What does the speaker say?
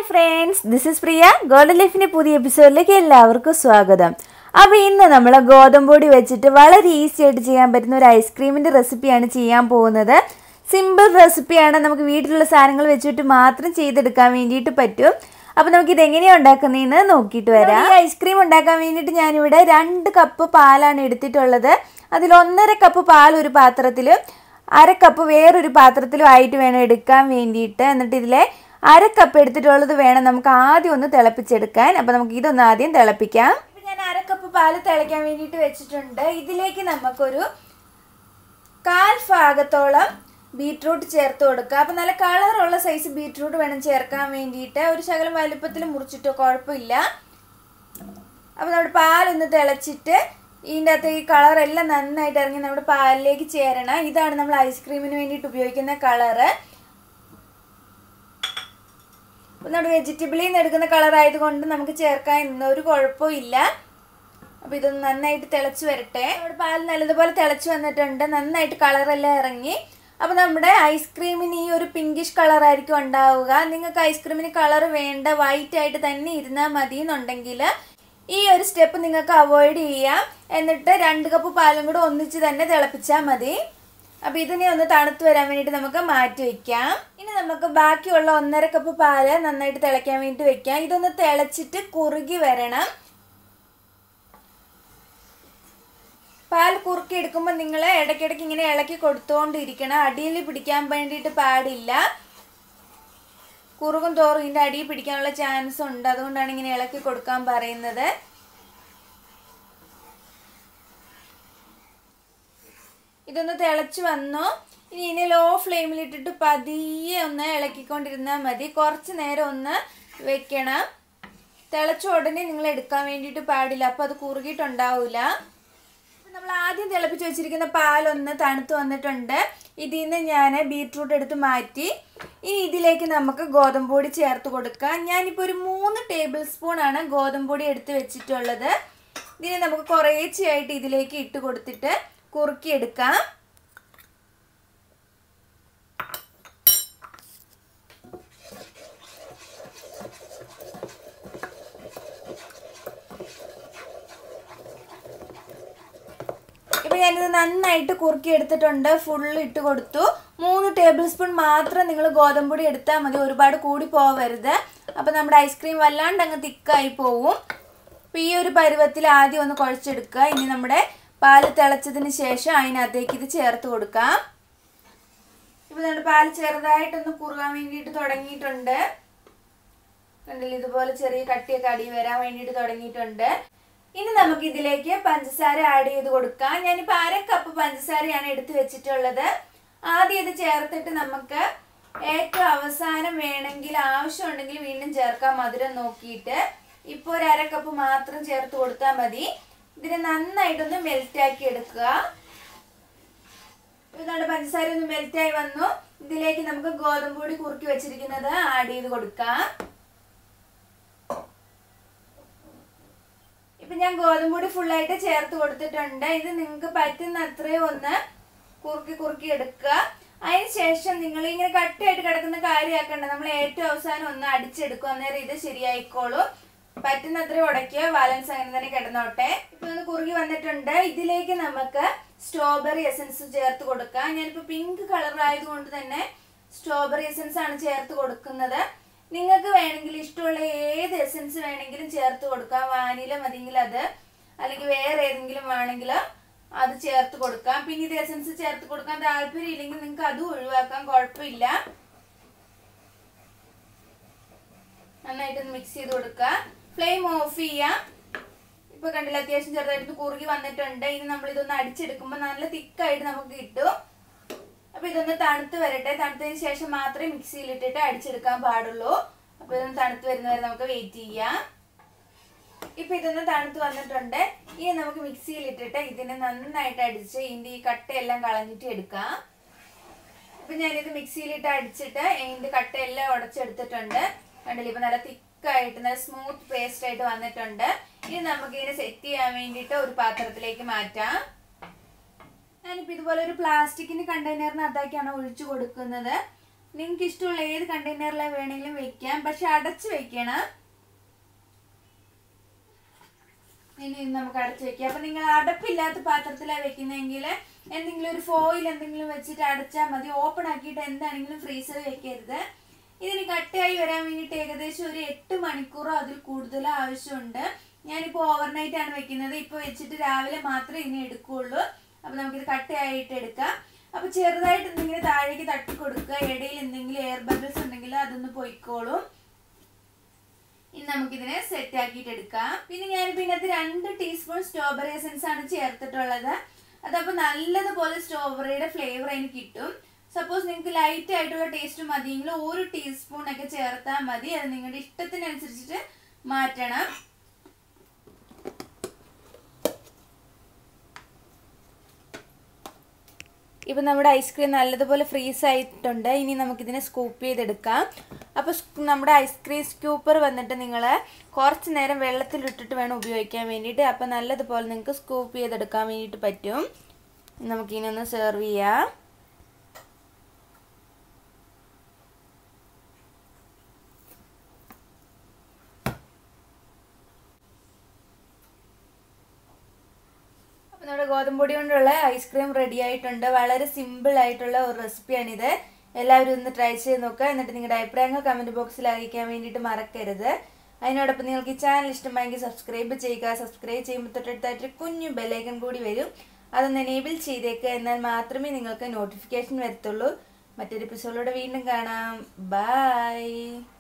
friends this is Priya golden ലൈഫിന്റെ പുതിയ എപ്പിസോഡിലേക്ക് എല്ലാവർക്കും സ്വാഗതം അപ്പോൾ ഇന്ന് നമ്മൾ ഗോതമ്പൊടി വെച്ചിട്ട് വളരെ ഈസി ആയിട്ട് ചെയ്യാൻ പറ്റുന്ന ഒരു ഐസ്ക്രീമിന്റെ റെസിപ്പിയാണ് ചെയ്യാൻ പോകുന്നത് സിമ്പിൾ റെസിപ്പിയാണ് നമുക്ക് വീട്ടിലുള്ള സാധനങ്ങൾ വെച്ചിട്ട് മാത്രം ചെയ്തെടുക്കാൻ വേണ്ടിയിട്ട് പറ്റും അപ്പോൾ നമുക്ക് ഇത് എങ്ങനെയാണ് ഉണ്ടാക്കുന്നതെന്ന് നോക്കിയിട്ട് വരാം ഈ ഐസ്ക്രീം ഉണ്ടാക്കാൻ വേണ്ടിയിട്ട് ഞാനിവിടെ രണ്ട് കപ്പ് പാലാണ് എടുത്തിട്ടുള്ളത് അതിൽ ഒന്നര കപ്പ് പാൽ ഒരു പാത്രത്തിൽ അര കപ്പ് വേറൊരു പാത്രത്തിലും ആയിട്ട് വേണം എടുക്കാൻ വേണ്ടിയിട്ട് എന്നിട്ട് ഇതിലെ അര കപ്പ് എടുത്തിട്ടുള്ളത് വേണം നമുക്ക് ആദ്യം ഒന്ന് തിളപ്പിച്ചെടുക്കാൻ അപ്പോൾ നമുക്ക് ഇതൊന്ന് ആദ്യം തിളപ്പിക്കാം ഇപ്പം ഞാൻ അര കപ്പ് പാല് തിളയ്ക്കാൻ വേണ്ടിയിട്ട് വെച്ചിട്ടുണ്ട് ഇതിലേക്ക് നമുക്കൊരു കാൽ ഭാഗത്തോളം ബീട്രൂട്ട് ചേർത്ത് കൊടുക്കുക അപ്പം നല്ല കളറുള്ള സൈസ് ബീട്രൂട്ട് വേണം ചേർക്കാൻ വേണ്ടിയിട്ട് ഒരു ശകലം വലുപ്പത്തിൽ മുറിച്ചിട്ടോ കുഴപ്പമില്ല അപ്പോൾ നമ്മുടെ പാലൊന്ന് തിളച്ചിട്ട് ഇതിൻ്റെ അകത്ത് ഈ കളറെല്ലാം നന്നായിട്ട് ഇറങ്ങി നമ്മുടെ പാലിലേക്ക് ചേരണം ഇതാണ് നമ്മൾ ഐസ്ക്രീമിന് വേണ്ടിയിട്ട് ഉപയോഗിക്കുന്ന കളറ് അപ്പോൾ നമ്മുടെ വെജിറ്റബിളിൽ നിന്ന് എടുക്കുന്ന കളർ ആയതുകൊണ്ട് നമുക്ക് ചേർക്കാൻ ഇന്ന് ഒരു കുഴപ്പവും ഇല്ല അപ്പോൾ ഇതൊന്ന് നന്നായിട്ട് തിളച്ച് വരട്ടെ നമ്മുടെ പാൽ നല്ലതുപോലെ തിളച്ച് വന്നിട്ടുണ്ട് നന്നായിട്ട് കളറെല്ലാം ഇറങ്ങി അപ്പോൾ നമ്മുടെ ഐസ്ക്രീമിന് ഈ ഒരു പിങ്കിഷ് കളറായിരിക്കും ഉണ്ടാവുക നിങ്ങൾക്ക് ഐസ്ക്രീമിന് കളർ വേണ്ട വൈറ്റ് ആയിട്ട് തന്നെ ഇരുന്നാൽ മതി എന്നുണ്ടെങ്കിൽ ഈ ഒരു സ്റ്റെപ്പ് നിങ്ങൾക്ക് അവോയ്ഡ് ചെയ്യാം എന്നിട്ട് രണ്ട് കപ്പ് പാലും കൂടെ ഒന്നിച്ച് തന്നെ തിളപ്പിച്ചാൽ മതി അപ്പോൾ ഇതിനെ ഒന്ന് തണുത്ത് വരാൻ വേണ്ടിയിട്ട് നമുക്ക് മാറ്റി വെക്കാം ഇനി നമുക്ക് ബാക്കിയുള്ള ഒന്നര കപ്പ് പാല് നന്നായിട്ട് തിളയ്ക്കാൻ വേണ്ടിയിട്ട് വെക്കാം ഇതൊന്ന് തിളച്ചിട്ട് കുറുകി വരണം പാൽ കുറുക്കി എടുക്കുമ്പോൾ നിങ്ങൾ ഇടയ്ക്കിടയ്ക്ക് ഇങ്ങനെ ഇളക്കി കൊടുത്തുകൊണ്ടിരിക്കണം അടിയിൽ പിടിക്കാൻ വേണ്ടിയിട്ട് പാടില്ല കുറുകും തോറും ഇതിൻ്റെ അടിയിൽ പിടിക്കാനുള്ള ചാൻസ് ഉണ്ട് അതുകൊണ്ടാണ് ഇങ്ങനെ ഇളക്കി കൊടുക്കാൻ പറയുന്നത് ഇതൊന്ന് തിളച്ച് വന്നു ഇനി ഇതിനെ ലോ ഫ്ലെയിമിലിട്ടിട്ട് പതിയെ ഒന്ന് ഇളക്കിക്കൊണ്ടിരുന്നാൽ മതി കുറച്ച് നേരം ഒന്ന് വെക്കണം തിളച്ച ഉടനെ നിങ്ങൾ എടുക്കാൻ വേണ്ടിയിട്ട് പാടില്ല അപ്പോൾ അത് കുറുകിയിട്ടുണ്ടാവില്ല നമ്മൾ ആദ്യം തിളപ്പിച്ച് വെച്ചിരിക്കുന്ന പാലൊന്ന് തണുത്ത് വന്നിട്ടുണ്ട് ഇതിൽ നിന്ന് ഞാൻ ബീട്രൂട്ട് എടുത്ത് മാറ്റി ഇനി ഇതിലേക്ക് നമുക്ക് ഗോതമ്പ് പൊടി ചേർത്ത് കൊടുക്കാം ഞാനിപ്പോൾ ഒരു മൂന്ന് ടേബിൾ സ്പൂണാണ് ഗോതമ്പ് പൊടി എടുത്ത് വെച്ചിട്ടുള്ളത് ഇതിനെ നമുക്ക് കുറേശ്ശെയായിട്ട് ഇതിലേക്ക് ഇട്ട് കൊടുത്തിട്ട് കുറുക്കിയെടുക്കാം ഇപ്പം ഞാനിത് നന്നായിട്ട് കുറുക്കി എടുത്തിട്ടുണ്ട് ഫുള്ള് ഇട്ട് കൊടുത്തു മൂന്ന് ടേബിൾ സ്പൂൺ മാത്രം നിങ്ങൾ ഗോതമ്പൊടി എടുത്താൽ മതി ഒരുപാട് കൂടി പോവരുത് അപ്പോൾ നമ്മുടെ ഐസ്ക്രീം വല്ലാണ്ട് അങ്ങ് തിക്കായി പോവും അപ്പോൾ ഈ ഒരു പരുവത്തിൽ ആദ്യം ഒന്ന് കുഴച്ചെടുക്കുക ഇനി നമ്മുടെ പാല് തിളച്ചതിന് ശേഷം അതിനകത്തേക്ക് ഇത് ചേർത്ത് കൊടുക്കാം ഇപ്പോൾ നമ്മുടെ പാല് ചെറുതായിട്ടൊന്ന് കുറുകാൻ വേണ്ടിയിട്ട് തുടങ്ങിയിട്ടുണ്ട് കണ്ടില്ല ഇതുപോലെ ചെറിയ കട്ടിയൊക്കെ അടി വരാൻ വേണ്ടിയിട്ട് തുടങ്ങിയിട്ടുണ്ട് ഇനി നമുക്ക് ഇതിലേക്ക് പഞ്ചസാര ആഡ് ചെയ്ത് കൊടുക്കാം ഞാനിപ്പോൾ അര കപ്പ് പഞ്ചസാരയാണ് എടുത്തു വെച്ചിട്ടുള്ളത് ആദ്യം ഇത് ചേർത്തിട്ട് നമുക്ക് ഏറ്റവും അവസാനം വേണമെങ്കിൽ ആവശ്യമുണ്ടെങ്കിൽ വീണ്ടും ചേർക്കാം മധുരം നോക്കിയിട്ട് ഇപ്പോൾ ഒരു അര കപ്പ് മാത്രം ചേർത്ത് കൊടുത്താൽ മതി ഇതിനെ നന്നായിട്ടൊന്ന് മെൽറ്റാക്കി എടുക്കുക ഇതാണ് പഞ്ചസാര ഒന്ന് മെൽറ്റായി വന്നു ഇതിലേക്ക് നമുക്ക് ഗോതമ്പ് പൊടി കുറുക്കി വെച്ചിരിക്കുന്നത് ആഡ് ചെയ്ത് കൊടുക്കാം ഇപ്പൊ ഞാൻ ഗോതമ്പ് പൊടി ഫുള്ളായിട്ട് ചേർത്ത് കൊടുത്തിട്ടുണ്ട് ഇത് നിങ്ങൾക്ക് പറ്റുന്ന അത്രയും ഒന്ന് കുറുക്കി കുറുക്കി എടുക്കുക അതിന് ശേഷം നിങ്ങൾ ഇങ്ങനെ കട്ടിയായിട്ട് കിടക്കുന്ന കാര്യമാക്കണ്ട നമ്മൾ ഏറ്റവും അവസാനം ഒന്ന് അടിച്ചെടുക്കും അന്നേരം ഇത് ശരിയായിക്കോളും പറ്റുന്ന അത്രയും ഉടയ്ക്കുക ബാലൻസ് അങ്ങനെ തന്നെ കിടന്നോട്ടെ ഇപ്പൊ ഒന്ന് കുറുകി വന്നിട്ടുണ്ട് ഇതിലേക്ക് നമുക്ക് സ്ട്രോബെറി എസൻസ് ചേർത്ത് കൊടുക്കാം ഞാനിപ്പോ പിങ്ക് കളർ ആയതുകൊണ്ട് തന്നെ സ്ട്രോബെറി എസൻസ് ആണ് ചേർത്ത് കൊടുക്കുന്നത് നിങ്ങൾക്ക് വേണമെങ്കിൽ ഇഷ്ടമുള്ള ഏത് എസൻസ് വേണമെങ്കിലും ചേർത്ത് കൊടുക്കാം വാനില മതിയെങ്കിൽ അത് അല്ലെങ്കിൽ വേറെ ഏതെങ്കിലും വേണമെങ്കിൽ അത് ചേർത്ത് കൊടുക്കാം പിന്നെ ഇത് എസൻസ് ചേർത്ത് കൊടുക്കാൻ താല്പര്യം ഇല്ലെങ്കിൽ നിങ്ങൾക്ക് അതും ഒഴിവാക്കാം കുഴപ്പമില്ല നന്നായിട്ടൊന്ന് മിക്സ് ചെയ്ത് കൊടുക്കുക ഫ്ലെയിം ഓഫ് ചെയ്യാം ഇപ്പൊ കണ്ടില്ല അത്യാവശ്യം ചെറുതായിട്ട് കുറുകി വന്നിട്ടുണ്ട് ഇനി നമ്മൾ ഇതൊന്ന് അടിച്ചെടുക്കുമ്പോൾ നല്ല തിക്കായിട്ട് നമുക്ക് കിട്ടും അപ്പൊ ഇതൊന്ന് തണുത്ത് വരട്ടെ തണുത്തതിന് ശേഷം മാത്രമേ മിക്സിയിൽ ഇട്ടിട്ട് അടിച്ചെടുക്കാൻ പാടുള്ളൂ അപ്പൊ ഇതൊന്ന് തണുത്ത് വരുന്നവരെ നമുക്ക് വെയിറ്റ് ചെയ്യാം ഇപ്പൊ ഇതൊന്ന് തണുത്ത് വന്നിട്ടുണ്ട് ഇനി നമുക്ക് മിക്സിയിൽ ഇട്ടിട്ട് ഇതിനെ നന്നായിട്ട് അടിച്ച് ഇതിന്റെ ഈ കട്ടയെല്ലാം കളഞ്ഞിട്ട് എടുക്കാം ഇപ്പൊ ഞാനിത് മിക്സിയിലിട്ട് അടിച്ചിട്ട് ഇതിന്റെ കട്ടയെല്ലാം ഉടച്ചെടുത്തിട്ടുണ്ട് കണ്ടില്ല ഇപ്പൊ നല്ല തിക്കായിട്ട് നല്ല സ്മൂത്ത് പേസ്റ്റ് ആയിട്ട് വന്നിട്ടുണ്ട് ഇനി നമുക്ക് ഇതിനെ സെറ്റ് ചെയ്യാൻ വേണ്ടിയിട്ട് ഒരു പാത്രത്തിലേക്ക് മാറ്റാം ഞാനിപ്പോൾ ഇതുപോലെ ഒരു പ്ലാസ്റ്റിക്കിന്റെ കണ്ടെയ്നറിനകത്താക്കിയാണ് ഒഴിച്ചു കൊടുക്കുന്നത് നിങ്ങൾക്ക് ഇഷ്ടമുള്ള ഏത് കണ്ടെയ്നറിലാണ് വേണമെങ്കിലും വെക്കാം പക്ഷെ അടച്ച് വെക്കണം ഇനി ഇത് നമുക്ക് അടച്ചു വെക്കാം അപ്പൊ നിങ്ങൾ അടപ്പില്ലാത്ത പാത്രത്തിലാണ് വെക്കുന്നതെങ്കിൽ എന്തെങ്കിലും ഒരു ഫോയിൽ എന്തെങ്കിലും വെച്ചിട്ട് അടച്ചാൽ മതി ഓപ്പൺ ആക്കിയിട്ട് എന്താണെങ്കിലും ഫ്രീസറിൽ വെക്കരുത് ഇതിന് കട്ടയായി വരാൻ വേണ്ടിയിട്ട് ഏകദേശം ഒരു എട്ട് മണിക്കൂറോ അതിൽ കൂടുതലോ ആവശ്യമുണ്ട് ഞാനിപ്പോൾ ഓവർനൈറ്റ് ആണ് വെക്കുന്നത് ഇപ്പോൾ വെച്ചിട്ട് രാവിലെ മാത്രമേ ഇതിനെ എടുക്കുകയുള്ളൂ അപ്പൊ നമുക്കിത് കട്ടയായിട്ട് എടുക്കാം അപ്പൊ ചെറുതായിട്ട് എന്തെങ്കിലും താഴേക്ക് തട്ടി കൊടുക്കുക ഇടയിൽ എന്തെങ്കിലും എയർ ബബിൾസ് ഉണ്ടെങ്കിൽ അതൊന്ന് പൊയ്ക്കോളും ഇനി നമുക്കിതിനെ സെറ്റ് ആക്കിയിട്ട് എടുക്കാം പിന്നെ ഞാനിപ്പോൾ ഇതിനകത്ത് രണ്ട് ടീസ്പൂൺ സ്ട്രോബെറി എസൻസ് ആണ് ചേർത്തിട്ടുള്ളത് അതപ്പോൾ നല്ലതുപോലെ സ്ട്രോബെറിയുടെ ഫ്ലേവർ അതിന് കിട്ടും സപ്പോസ് നിങ്ങൾക്ക് ലൈറ്റ് ആയിട്ടുള്ള ടേസ്റ്റ് മതിയെങ്കിൽ ഒരു ടീസ്പൂൺ ഒക്കെ ചേർത്താൽ മതി അത് നിങ്ങളുടെ ഇഷ്ടത്തിനനുസരിച്ചിട്ട് മാറ്റണം ഇപ്പം നമ്മുടെ ഐസ്ക്രീം നല്ലതുപോലെ ഫ്രീസ് ആയിട്ടുണ്ട് ഇനി നമുക്കിതിനെ സ്കൂപ്പ് ചെയ്തെടുക്കാം അപ്പോൾ നമ്മുടെ ഐസ്ക്രീം സ്കൂപ്പർ വന്നിട്ട് നിങ്ങൾ കുറച്ച് നേരം വെള്ളത്തിലിട്ടിട്ട് വേണം ഉപയോഗിക്കാൻ വേണ്ടിയിട്ട് അപ്പോൾ നല്ലതുപോലെ നിങ്ങൾക്ക് സ്കൂപ്പ് ചെയ്തെടുക്കാൻ വേണ്ടിയിട്ട് പറ്റും നമുക്കിനി ഒന്ന് സെർവ് ചെയ്യാം അപ്പോൾ നമ്മുടെ ഗോതമ്പൊടി കൊണ്ടുള്ള ഐസ്ക്രീം റെഡി ആയിട്ടുണ്ട് വളരെ സിമ്പിൾ ആയിട്ടുള്ള ഒരു റെസിപ്പിയാണിത് എല്ലാവരും ഒന്ന് ട്രൈ ചെയ്ത് നോക്കുക എന്നിട്ട് നിങ്ങളുടെ അഭിപ്രായങ്ങൾ കമൻറ്റ് ബോക്സിൽ അറിയിക്കാൻ വേണ്ടിയിട്ട് മറക്കരുത് അതിനോടൊപ്പം നിങ്ങൾക്ക് ഈ ചാനൽ ഇഷ്ടമായെങ്കിൽ സബ്സ്ക്രൈബ് ചെയ്യുക സബ്സ്ക്രൈബ് ചെയ്യുമ്പോൾ തൊട്ടടുത്തായിട്ട് കുഞ്ഞു ബെല്ലൈക്കൺ കൂടി വരും അതൊന്ന് എനേബിൾ ചെയ്തേക്കുക എന്നാൽ മാത്രമേ നിങ്ങൾക്ക് നോട്ടിഫിക്കേഷൻ വരത്തുള്ളൂ മറ്റൊരു എപ്പിസോഡിലൂടെ വീണ്ടും കാണാം ബൈ